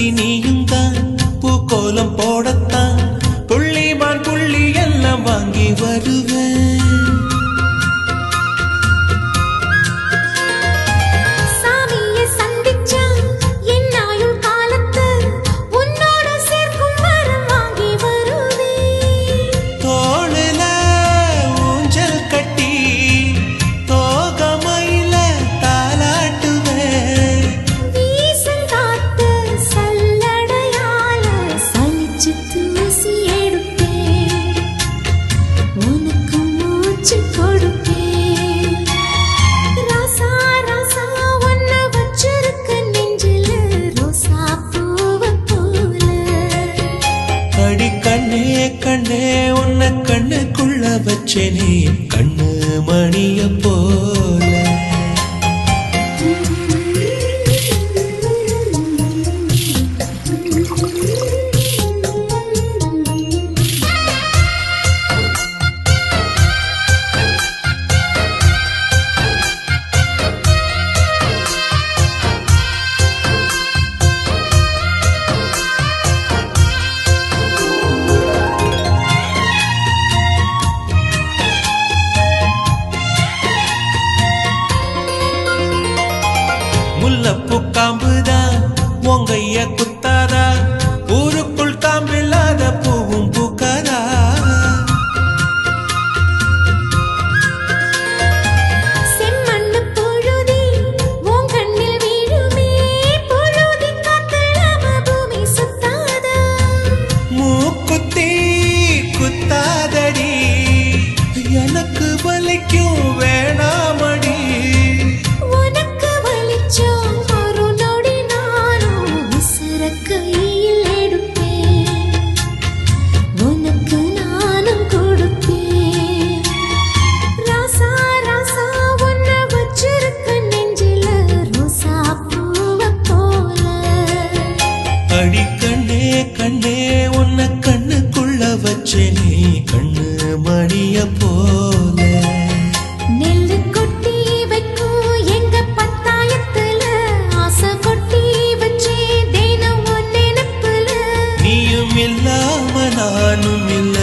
கடைசி நீயும் தான் பூக்கோலம் போடத்தான் புள்ளிமான் புள்ளி எல்லாம் வாங்கி வருவேன் சாமியை சந்திச்சா என் ஆயுள் காலத்து உன்னோட சேர்க்கும் வரம் வாங்கி வருவேன் தோளுல ஊஞ்சல் கட்டி தோகமையில தாலாட்டுவேன் வீசும் காத்து சல்லடையால சலிச்சு தூசி எடுப்பேன் உனக்கு மூச்சு கொடுப்பேன் ராசா ராசா ஒன்ன வச்சிருக்க நெஞ்சில ரோசா பூவ போல அடி கண்ணே கண்ணே உன்னை கண்ணுக்குள்ள வச்சேனே கண்ணு மணிய போல முல்லப்பூ காம்புதான் உங்கைய குத்தாதா ஊருக்குள் காம்பில்லாத பூவும் பூக்காதா செம்மண்ணு புழுதி உன் கண்ணில் வீழுமே புழுதி காத்தலாம பூமி சுத்தாதா மூக்குத்தி குத்தாதடி எனக்கு வலிக்கும் வேணாமடி உனக்கு வலிச்சோம் ஒரு நொடி நானும் உசுர கையில் எடுப்பேன் உனக்கு நானும் கொடுப்பேன் ராசா ராசா உன்ன வச்சிருக்க நெஞ்சில ரோசா பூவ போல அடி கண்ணே கண்ணே உன்னை கண்ணுக்குள்ள வச்சேனே கண்ணு மணிய போல நெல்லு கொட்டி வைக்கும் எங்க பத்தாயத்துல ஆசை கொட்டி வச்சே தினம் உன் நினைப்புல நீயும் இல்லாம நானும் இல்ல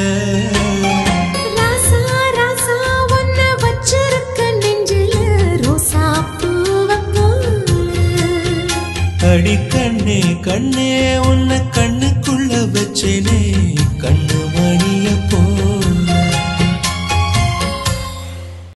ராசா ராசா உன்ன வச்சிருக்க நெஞ்சில ரோசா பூவ போல அடி கண்ணே கண்ணே உன்னை கண்ணுக்குள்ள வச்சேனே கண்ணு